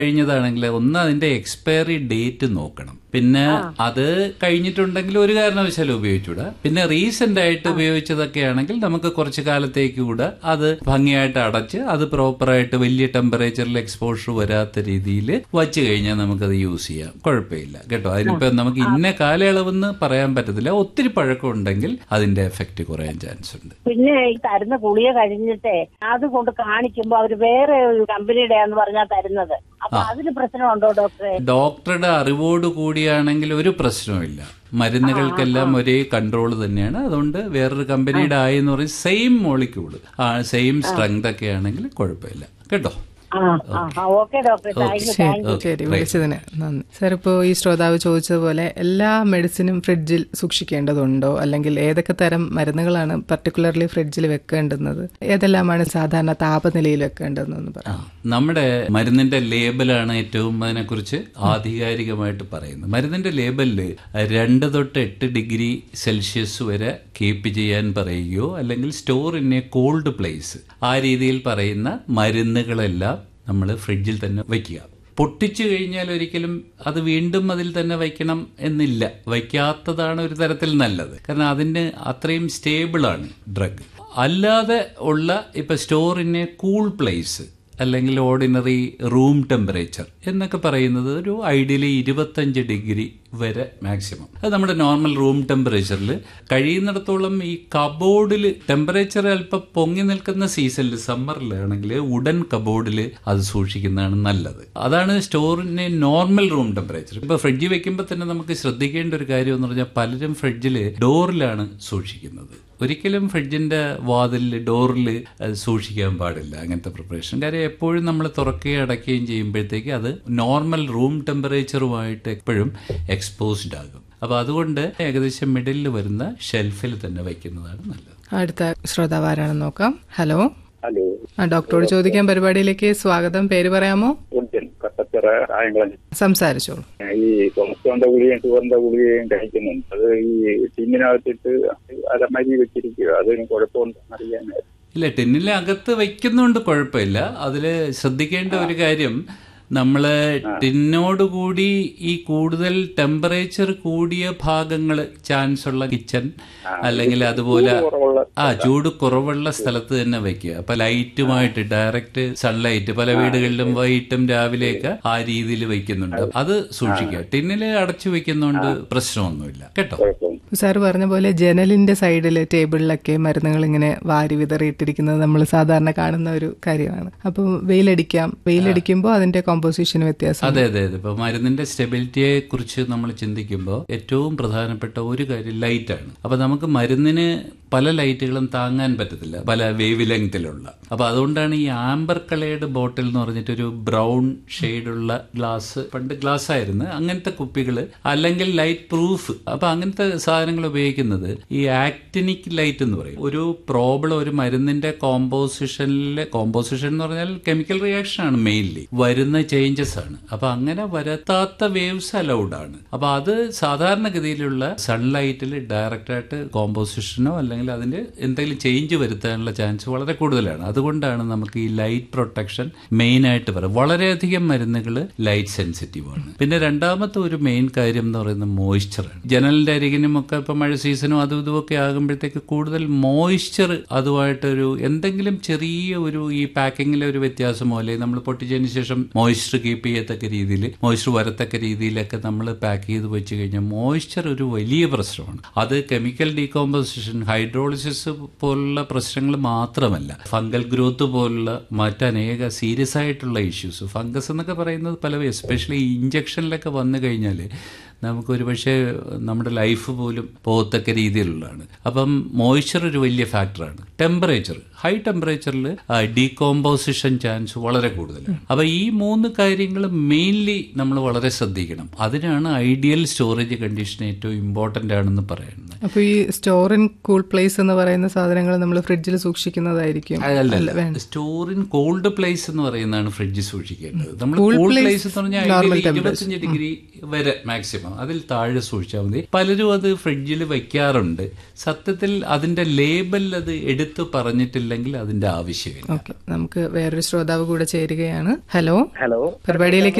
കഴിഞ്ഞതാണെങ്കിൽ ഒന്ന് അതിന്റെ expiry date നോക്കണം പിന്നെ അത് കഴിഞ്ഞിട്ടുണ്ടെങ്കിൽ ഒരു കാരണവശാലും ഉപയോഗിച്ചുകൂടാ പിന്നെ റീസെന്റ് ആയിട്ട് ഉപയോഗിച്ചതൊക്കെ ആണെങ്കിൽ നമുക്ക് കുറച്ച് കാലത്തേക്ക് കൂടെ അത് ഭംഗിയായിട്ട് അടച്ച് അത് പ്രോപ്പറായിട്ട് വലിയ ടെമ്പറേച്ചറിൽ എക്സ്പോഷർ വരാത്ത രീതിയിൽ വച്ച് കഴിഞ്ഞാൽ നമുക്കത് യൂസ് ചെയ്യാം കുഴപ്പമില്ല കേട്ടോ അതിനിപ്പോ നമുക്ക് ഇന്ന കാലയളവെന്ന് പറയാൻ പറ്റത്തില്ല ഒത്തിരി പഴക്കം ഉണ്ടെങ്കിൽ അതിന്റെ എഫക്റ്റ് കുറയാൻ ചാൻസ് ഉണ്ട് പിന്നെ ഈ തരുന്ന ഗുളിക കഴിഞ്ഞിട്ടേ അത് കൊണ്ട് കാണിക്കുമ്പോ അവര് വേറെ ഒരു കമ്പനിയുടെ ആന്ന് പറഞ്ഞാ തരുന്നത് അപ്പൊ അതിന് പ്രശ്നമുണ്ടോ ഡോക്ടറെ ഡോക്ടറുടെ അറിവോട് കൂടിയാണെങ്കിൽ ഒരു പ്രശ്നവുമില്ല മരുന്നുകൾക്കെല്ലാം ഒരേ കൺട്രോൾ തന്നെയാണ് അതുകൊണ്ട് വേറൊരു കമ്പനിയുടെ ആയെന്ന് പറയും സെയിം മോളിക്യൂള് ആ സെയിം സ്ട്രെങ്ത് ഒക്കെ ആണെങ്കിൽ കുഴപ്പമില്ല കേട്ടോ ആ ആ ഓക്കെ ഡോക്ടറെ താങ്ക് യു താങ്ക് യു ശരി വിളിച്ചതിന് നന്ദി സാർ ഇപ്പോൾ ഈ ശ്രോതാവ് ചോദിച്ചതുപോലെ എല്ലാ മെഡിസിനും ഫ്രിഡ്ജിൽ സൂക്ഷിക്കേണ്ടതുണ്ടോ അല്ലെങ്കിൽ ഏതൊക്കെ തരം മരുന്നുകളാണ് പർട്ടിക്കുലർലി ഫ്രിഡ്ജിൽ വെക്കേണ്ടുന്നത് ഏതെല്ലാമാണ് സാധാരണ താപനിലയിൽ വെക്കേണ്ടതെന്ന് ആ, പറയാം നമ്മുടെ മരുന്നിന്റെ ലേബലാണ് ഏറ്റവും അതിനെക്കുറിച്ച് ആധികാരികമായിട്ട് പറയുന്നത് മരുന്നിന്റെ ലേബലില് രണ്ട് തൊട്ട് എട്ട് ഡിഗ്രി സെൽഷ്യസ് വരെ കീപ്പ് ചെയ്യാൻ പറയുകയോ അല്ലെങ്കിൽ store in a cold place ആ രീതിയിൽ പറയുന്ന മരുന്നുകളെല്ലാം നമ്മൾ ഫ്രിഡ്ജിൽ തന്നെ വയ്ക്കുക പൊട്ടിച്ചു കഴിഞ്ഞാൽ ഒരിക്കലും അത് വീണ്ടും അതിൽ തന്നെ വയ്ക്കണം എന്നില്ല വയ്ക്കാത്തതാണ് ഒരു തരത്തിൽ നല്ലത് കാരണം അതിന് അത്രയും സ്റ്റേബിളാണ് ഡ്രഗ് അല്ലാതെ ഉള്ള ഇപ്പൊ store in a cool place അല്ലെങ്കിൽ ഓർഡിനറി റൂം ടെമ്പറേച്ചർ എന്നൊക്കെ പറയുന്നത് ഒരു ഐഡിയലി ഇരുപത്തഞ്ച് ഡിഗ്രി വരെ മാക്സിമം അത് നമ്മുടെ നോർമൽ റൂം ടെമ്പറേച്ചറിൽ കഴിയുന്നിടത്തോളം ഈ കബോർഡിൽ ടെമ്പറേച്ചർ അല്പം പൊങ്ങി നിൽക്കുന്ന സീസണിൽ സമ്മറിലാണെങ്കിൽ ഉടൻ കബോർഡിൽ അത് സൂക്ഷിക്കുന്നതാണ് നല്ലത് അതാണ് സ്റ്റോറിന് നോർമൽ റൂം ടെമ്പറേച്ചർ ഇപ്പൊ ഫ്രിഡ്ജിൽ വെക്കുമ്പോൾ തന്നെ നമുക്ക് ശ്രദ്ധിക്കേണ്ട ഒരു കാര്യം എന്ന് പറഞ്ഞാൽ പലരും ഫ്രിഡ്ജിൽ ഡോറിലാണ് സൂക്ഷിക്കുന്നത് ഒരിക്കലും ഫ്രിഡ്ജിന്റെ വാതിലിൽ ഡോറിൽ സൂക്ഷിക്കാൻ പാടില്ല അങ്ങനത്തെ പ്രിപ്പറേഷൻ കാര്യം എപ്പോഴും നമ്മൾ തുറക്കുകയും അടയ്ക്കുകയും ചെയ്യുമ്പോഴത്തേക്ക് അത് നോർമൽ റൂം ടെമ്പറേച്ചറുമായിട്ട് എപ്പോഴും എക്സ്പോസ്ഡ് ആകും അപ്പോൾ അതുകൊണ്ട് ഏകദേശം മിഡിലിൽ വരുന്ന ഷെൽഫിൽ തന്നെ വയ്ക്കുന്നതാണ് നല്ലത് അടുത്ത ശ്രോതാവ് ആരാണെന്ന് നോക്കാം ഹലോ ഹലോ ആ ഡോക്ടറോട് ചോദിക്കാൻ പരിപാടിയിലേക്ക് സ്വാഗതം പേര് പറയാമോ ഉജ്ജൻ കട്ടച്ചിറ കായംകുളം സംസാരിച്ചോളൂ ഈ കൊളസ്ട്രോളിന്റെ ഗുളികയും ഷുഗറിന്റെ ഗുളികയും കഴിക്കുന്നുണ്ട് അത് ഈ ടിന്നിനകത്തിട്ട് അലമരി വെച്ചിരിക്കുക അതിന് കുഴപ്പമുണ്ടെന്ന് അറിയാനായിരുന്നു ഇല്ല ടിന്നിലെ അകത്ത് വയ്ക്കുന്നുണ്ട് കുഴപ്പമില്ല അതിൽ ശ്രദ്ധിക്കേണ്ട ഒരു കാര്യം നമ്മൾ ടിന്നോടുകൂടി ഈ കൂടുതൽ ടെമ്പറേച്ചർ കൂടിയ ഭാഗങ്ങൾ ചാൻസ് ഉള്ള കിച്ചൺ അല്ലെങ്കിൽ അതുപോലെ കുറവുള്ള ആ ചൂട് കുറവുള്ള സ്ഥലത്ത് തന്നെ വെക്കുക അപ്പൊ ലൈറ്റുമായിട്ട് ഡയറക്റ്റ് സൺലൈറ്റ് പല വീടുകളിലും വൈകിട്ടും രാവിലെയൊക്കെ ആ രീതിയിൽ വെക്കുന്നുണ്ട് അത് സൂക്ഷിക്കുക ടിന്നിൽ അടച്ചു വെക്കുന്നോണ്ട് പ്രശ്നമൊന്നുമില്ല കേട്ടോ കുഴപ്പം സാർ പറഞ്ഞ പോലെ ജനലിന്റെ സൈഡിൽ ടേബിളിലൊക്കെ മരുന്നുകൾ ഇങ്ങനെ വാരി വിതറിയിട്ടിരിക്കുന്നത് നമ്മൾ സാധാരണ കാണുന്ന ഒരു കാര്യമാണ് അപ്പോൾ വെയിലടിക്കാം വെയിലടിക്കുമ്പോൾ അതിന്റെ കോമ്പോസിഷൻ വ്യത്യാസം അതെ അതെ അതെ ഇപ്പൊ മരുന്നിന്റെ സ്റ്റെബിലിറ്റിയെ കുറിച്ച് നമ്മൾ ചിന്തിക്കുമ്പോൾ ഏറ്റവും പ്രധാനപ്പെട്ട ഒരു കാര്യം ലൈറ്റ് ആണ് അപ്പൊ നമുക്ക് മരുന്നിന് പല ലൈറ്റുകളും താങ്ങാൻ പറ്റത്തില്ല പല വേവ് ലെങ്തിലുള്ള അപ്പൊ അതുകൊണ്ടാണ് ഈ ആംബർ കളേർഡ് ബോട്ടിൽ എന്ന് പറഞ്ഞിട്ട് ഒരു ബ്രൗൺ ഷെയ്ഡുള്ള ഗ്ലാസ് പണ്ട് ഗ്ലാസ് ആയിരുന്നു അങ്ങനത്തെ കുപ്പികൾ അല്ലെങ്കിൽ ലൈറ്റ് പ്രൂഫ് അപ്പൊ അങ്ങനത്തെ സാധനങ്ങൾ ഉപയോഗിക്കുന്നത് ഈ ആക്ടിനിക് ലൈറ്റ് എന്ന് പറയും ഒരു പ്രോബ്ലം ഒരു മരുന്നിന്റെ കോമ്പോസിഷനിലെ കോമ്പോസിഷൻ എന്ന് പറഞ്ഞാൽ കെമിക്കൽ റിയാക്ഷൻ ആണ് മെയിൻലി വരുന്ന ചേഞ്ചസ് ആണ് അപ്പൊ അങ്ങനെ വരത്താത്ത വേവ്സ് അലൗഡ് ആണ് അപ്പൊ അത് സാധാരണഗതിയിലുള്ള സൺലൈറ്റിൽ ഡയറക്റ്റ് ആയിട്ട് കോമ്പോസിഷനോ അല്ലെങ്കിൽ അതിൽ എന്തെങ്കിലും ചേഞ്ച് വരുത്താനുള്ള ചാൻസ് വളരെ കൂടുതലാണ് അതുകൊണ്ടാണ് നമുക്ക് ഈ ലൈറ്റ് പ്രൊട്ടക്ഷൻ മെയിൻ ആയിട്ട് പറയാം വളരെയധികം മരുന്നുകൾ ലൈറ്റ് സെൻസിറ്റീവ് ആണ് പിന്നെ രണ്ടാമത്തെ ഒരു മെയിൻ കാര്യം എന്ന് പറയുന്നത് മോയ്സ്ചറാണ് ജനലിന്റെ അരികിനും ഒക്കെ ഇപ്പൊ മഴ സീസണും അതും ഇതും ഒക്കെ ആകുമ്പോഴത്തേക്ക് കൂടുതൽ മോയ്സ്ചർ അതുമായിട്ടൊരു എന്തെങ്കിലും ചെറിയ ഒരു ഈ പാക്കിങ്ങിലെ ഒരു വ്യത്യാസമോ അല്ലെങ്കിൽ നമ്മൾ പൊട്ടിച്ചതിന് ശേഷം മോയ്സ്ചർ കീപ്പ് ചെയ്യത്തക്ക രീതിയിൽ മോയ്സ്ചർ വരത്തക്ക രീതിയിലൊക്കെ നമ്മൾ പാക്ക് ചെയ്ത് വെച്ച് കഴിഞ്ഞാൽ മോയ്സ്ചർ ഒരു വലിയ പ്രശ്നമാണ് അത് കെമിക്കൽ ഡീകോമ്പോസിഷൻ ഹൈഡ്രോളിസിസ് പോലുള്ള പ്രശ്നങ്ങൾ മാത്രമല്ല ഫംഗൽ ഗ്രോത്ത് പോലുള്ള മറ്റനേക സീരിയസ് ആയിട്ടുള്ള ഇഷ്യൂസ് ഫംഗസ് എന്നൊക്കെ പറയുന്നത് പല എസ്പെഷ്യലി ഇഞ്ചക്ഷനിലൊക്കെ വന്നു കഴിഞ്ഞാൽ നമുക്കൊരു പക്ഷേ നമ്മുടെ ലൈഫ് പോലും പോകത്തക്ക രീതിയിലുള്ളതാണ് അപ്പം മോയ്സ്ചർ ഒരു വലിയ ഫാക്ടറാണ് ടെമ്പറേച്ചർ ഹൈ ടെമ്പറേച്ചറിൽ ഡീകോമ്പോസിഷൻ ചാൻസ് വളരെ കൂടുതലാണ് അപ്പൊ ഈ മൂന്ന് കാര്യങ്ങൾ മെയിൻലി നമ്മൾ വളരെ ശ്രദ്ധിക്കണം അതിനാണ് ഐഡിയൽ സ്റ്റോറേജ് കണ്ടീഷൻ ഏറ്റവും ഇമ്പോർട്ടന്റ് ആണെന്ന് പറയുന്നത് അപ്പൊ ഈ സ്റ്റോർ ഇൻ കൂൾ പ്ലേസ് എന്ന് പറയുന്ന സാധനങ്ങൾ നമ്മൾ ഫ്രിഡ്ജിൽ സൂക്ഷിക്കുന്നതായിരിക്കും അല്ല സ്റ്റോർ ഇൻ കോൾഡ് പ്ലേസ് എന്ന് പറയുന്നതാണ് ഫ്രിഡ്ജ് സൂക്ഷിക്കേണ്ടത് നമ്മൾ Cool കൂൾ place പ്ലേസ് എന്ന് പറഞ്ഞാൽ normal ideally ഇരുപത്തഞ്ച് ഡിഗ്രി വരെ മാക്സിമം അതിൽ താഴെ സൂക്ഷിച്ചാൽ മതി പലരും അത് ഫ്രിഡ്ജിൽ വെക്കാറുണ്ട് സത്യത്തിൽ അതിന്റെ ലേബലിൽ അത് എടുത്തു പറഞ്ഞിട്ടില്ല ഇല്ലെങ്കിൽ അതിന്റെ ആവശ്യമില്ല ഓക്കെ നമുക്ക് വേറൊരു ശ്രോതാവ് കൂടെ ചേരുകയാണ് ഹലോ ഹലോ പരിപാടിയിലേക്ക്